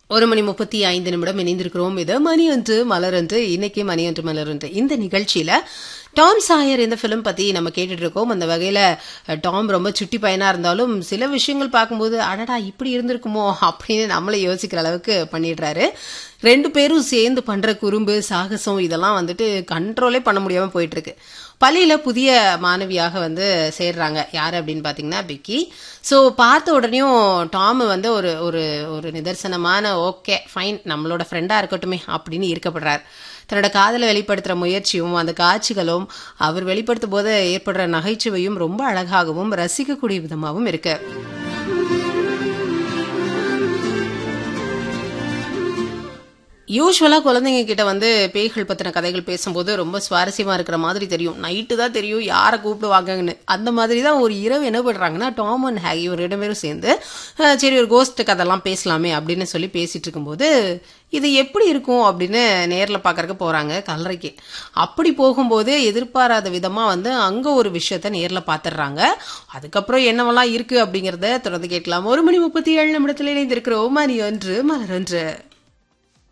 ஒரு மணி முப்பத்தி ஐந்து நிமிடம் இணைந்திருக்கிறோம் இது மணி ஒன்று மலர் ஒன்று இன்னைக்கு மணி ஒன்று மலர் ஒன்று இந்த நிகழ்ச்சியில டாம் சாயர் இந்த ஃபிலிம் பத்தி நம்ம கேட்டுட்டு இருக்கோம் அந்த வகையில அஹ், டாம் ரொம்ப சுட்டி பையனா இருந்தாலும் சில விஷயங்கள் பார்க்கும்போது அடடா இப்படி இருந்திருக்குமோ அப்படின்னு நம்மளே யோசிக்கிற அளவுக்கு பண்ணிடுறாரு ரெண்டு பேரும் சேர்ந்து பண்ற குறும்பு சாகசம் இதெல்லாம் வந்துட்டு கண்ட்ரோலே பண்ண முடியாம போயிட்டு இருக்கு பள்ளியில புதிய மாணவியாக வந்து சேர்றாங்க யாரு அப்படின்னு பாத்தீங்கன்னா பிக்கி ஸோ பார்த்த உடனேயும் டாம் வந்து ஒரு ஒரு ஒரு நிதர்சனமான ஓகே ஃபைன் நம்மளோட ஃப்ரெண்டா இருக்கட்டுமே அப்படின்னு ஈர்க்கப்படுறார் தன்னோட காதலை வெளிப்படுத்துற முயற்சியும் அந்த காட்சிகளும் அவர் வெளிப்படுத்தும் போது ஏற்படுற நகைச்சுவையும் ரொம்ப அழகாகவும் ரசிக்கக்கூடிய விதமாகவும் இருக்கு யூஸ்வலா குழந்தைங்க கிட்ட வந்து பேய்கள் பத்தின கதைகள் பேசும்போது ரொம்ப சுவாரஸ்யமா இருக்கிற மாதிரி தெரியும் நைட்டு தான் தெரியும் யாரை கூப்பிடுவாங்கன்னு அந்த மாதிரி தான் ஒரு இரவு என்ன பண்றாங்கன்னா டாம் அண்ட் ஹேகி ஒரு ரெண்டு பேரும் சேர்ந்து அஹ், சரி ஒரு கோஸ்ட் கதைலாம் பேசலாமே அப்படின்னு சொல்லி பேசிட்டு இருக்கும்போது இது எப்படி இருக்கும் அப்படின்னு நேர்ல பார்க்கறதுக்கு போறாங்க கல்லறைக்கு அப்படி போகும்போது எதிர்பாராத விதமா வந்து அங்க ஒரு விஷயத்த நேர்ல பாத்துடுறாங்க அதுக்கப்புறம் என்னவெல்லாம் இருக்கு அப்படிங்கறத தொடர்ந்து கேட்கலாம் ஒரு மணி முப்பத்தி ஏழு நிமிடத்துல இணைந்திருக்கிறோம் மணி ஒன்று மலர் ஒன்று